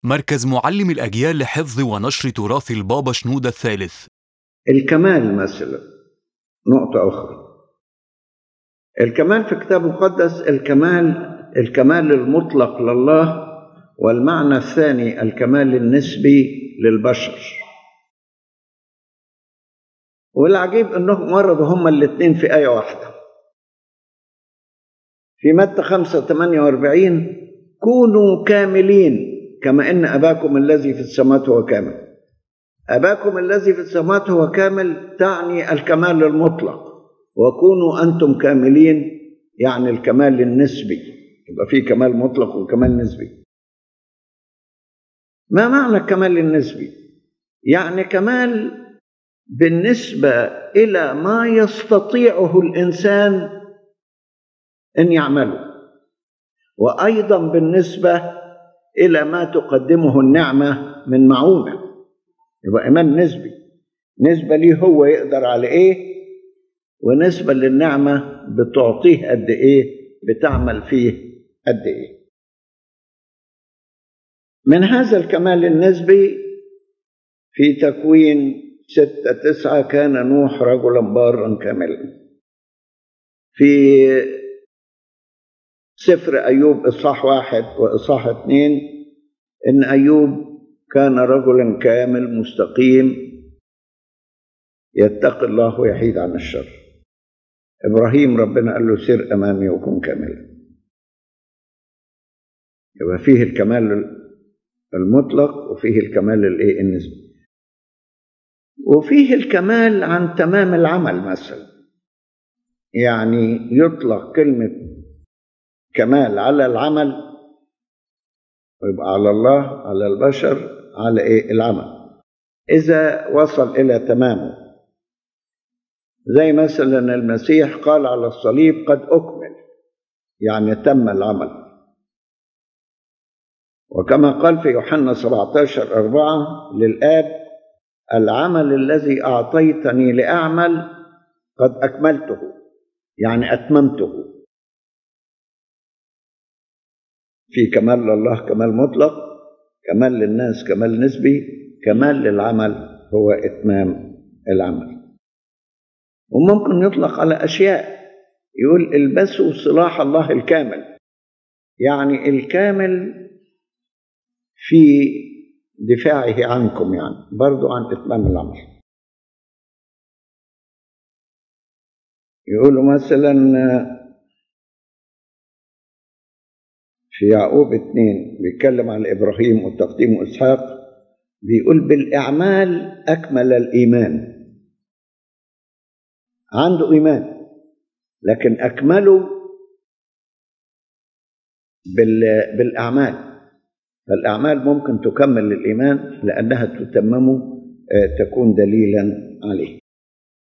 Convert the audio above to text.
مركز معلم الأجيال لحفظ ونشر تراث البابا شنودة الثالث الكمال مثلا نقطة أخرى الكمال في الكتاب المقدس الكمال الكمال المطلق لله والمعنى الثاني الكمال النسبي للبشر والعجيب انهم وردوا هما الاثنين في آية واحدة في متى 5 48 كونوا كاملين كما ان اباكم الذي في السماوات هو كامل اباكم الذي في السماوات هو كامل تعني الكمال المطلق وكونوا انتم كاملين يعني الكمال النسبي يبقى في كمال مطلق وكمال نسبي ما معنى الكمال النسبي يعني كمال بالنسبه الى ما يستطيعه الانسان ان يعمله وايضا بالنسبه الى ما تقدمه النعمه من معونه يبقى ايمان نسبي نسبه ليه هو يقدر على ايه ونسبه للنعمه بتعطيه قد ايه بتعمل فيه قد ايه من هذا الكمال النسبي في تكوين ستة تسعة كان نوح رجلا بارا كاملا في سفر أيوب إصحاح واحد وإصحاح اثنين إن أيوب كان رجلا كامل مستقيم يتقي الله ويحيد عن الشر إبراهيم ربنا قال له سر أمامي وكن كاملا يبقى فيه الكمال المطلق وفيه الكمال الايه النسبي وفيه الكمال عن تمام العمل مثلا يعني يطلق كلمه كمال على العمل ويبقى على الله على البشر على ايه العمل اذا وصل الى تمامه زي مثلا المسيح قال على الصليب قد اكمل يعني تم العمل وكما قال في يوحنا 17 أربعة للآب العمل الذي أعطيتني لأعمل قد أكملته يعني أتممته في كمال لله كمال مطلق كمال للناس كمال نسبي كمال للعمل هو إتمام العمل وممكن يطلق على أشياء يقول البسوا صلاح الله الكامل يعني الكامل في دفاعه عنكم يعني برضو عن إتمام الأمر يقولوا مثلا في يعقوب اتنين بيتكلم عن إبراهيم والتقديم وإسحاق بيقول بالإعمال أكمل الإيمان عنده إيمان لكن أكمله بالأعمال فالأعمال ممكن تكمل الإيمان لأنها تتمم تكون دليلا عليه